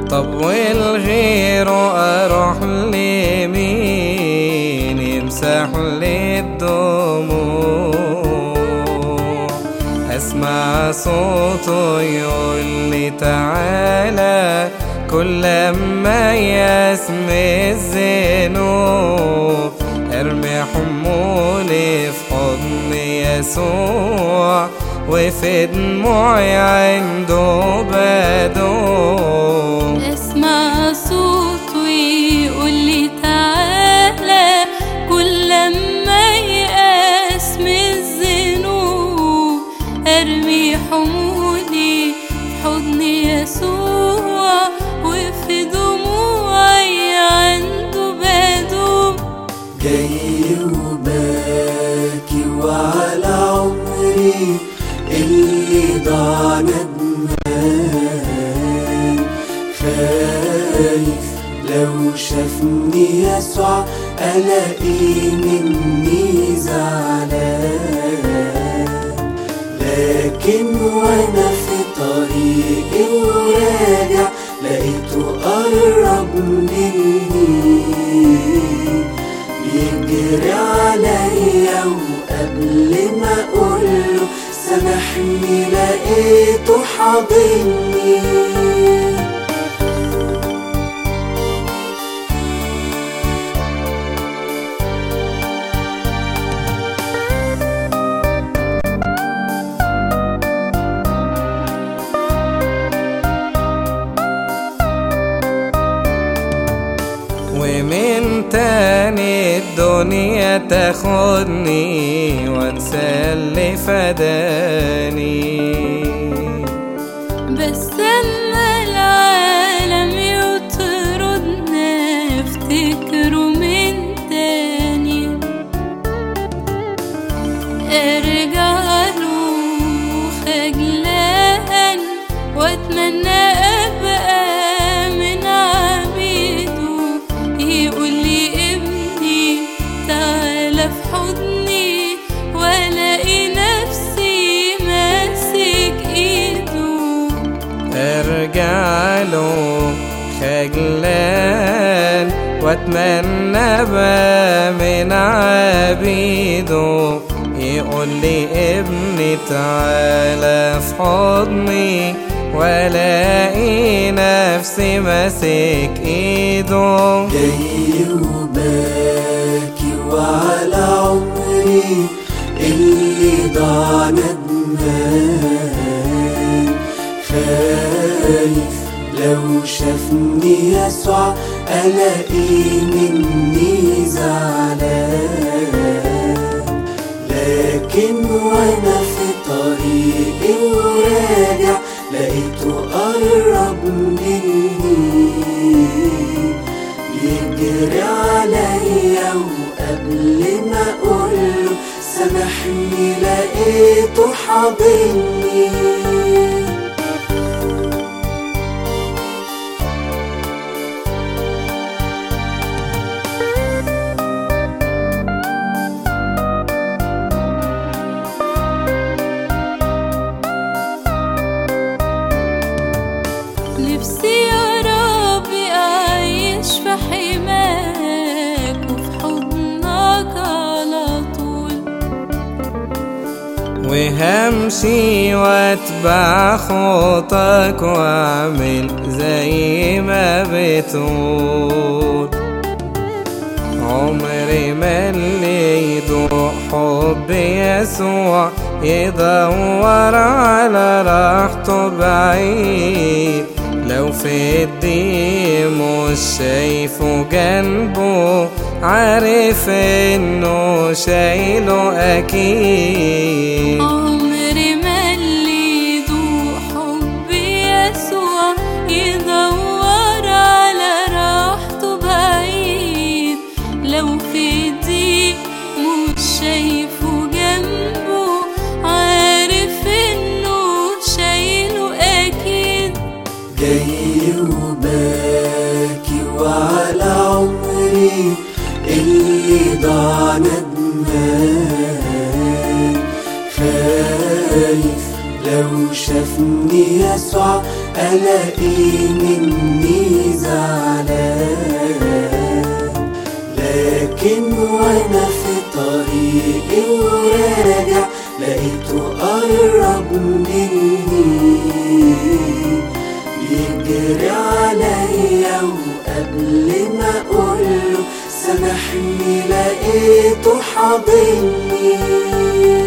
طب والغيره اروح لمين يمسح لي الدموع اسمع صوته يقول لي تعالى كل ما يسمي الذنوب ارمي حمولي في حضن يسوع وفي دموعي عنده بدوم اسمع صوته يقول لي تعالى كل ما يقاس من الذنوب ارمي حمولي في حضن يسوع وفي دموعي عنده بدوم جاي وباكي وعلى عمري اللي ضاع ندمان خايف لو شافني يسوع ألاقي مني زعلان لكن وانا في طريقي وراجع لقيته قرب مني بيجري عليا وقبل ما اقوله سامحني لقيته حاضني ومن تاني الدنيا تاخدني وانسى اللي فداني بس اما العالم يطردنا افتكره من تاني ارجع له خجلان واتمنى ابقى من عبيده يقول لي ابني تعالى في حضني والاقي نفسي ماسك ايده ارجع له خجلان واتمنى بقى من عبيده يقول لي ابني تعالى في حضني والاقي نفسي ماسك ايده جاي وباكي وعلى عمري اللي ضاع ندمان خايف لو شافني يسوع ألاقي مني زعلان لكن وانا في طريقي وراجع لقيته قرب مني يجري عليا وقبل ما اقوله سامحني لقيته حاضني نفسي يا ربي أعيش في حماك وفي حضنك على طول وهمشي واتبع خطاك واعمل زي ما بتقول عمري ما اللي يدوق حب يسوع يدور على راحته بعيد لو في الدين مش شايفه جنبه عارف انه شايله اكيد عمري ما اللي يدوق حب يسوع يدور على راحته بعيد لو في ضيق مش شايفه جنبه عارف انه شايله اكيد جاي وباكي وعلى عمري اللي ضاع ندمان خايف لو شافني يسوع ألاقيه مني زعلان لكن وانا في طريقي وراجع لقيته قرب مني بيجري عليا وقبل ما اقوله سامحني لقيته حاضني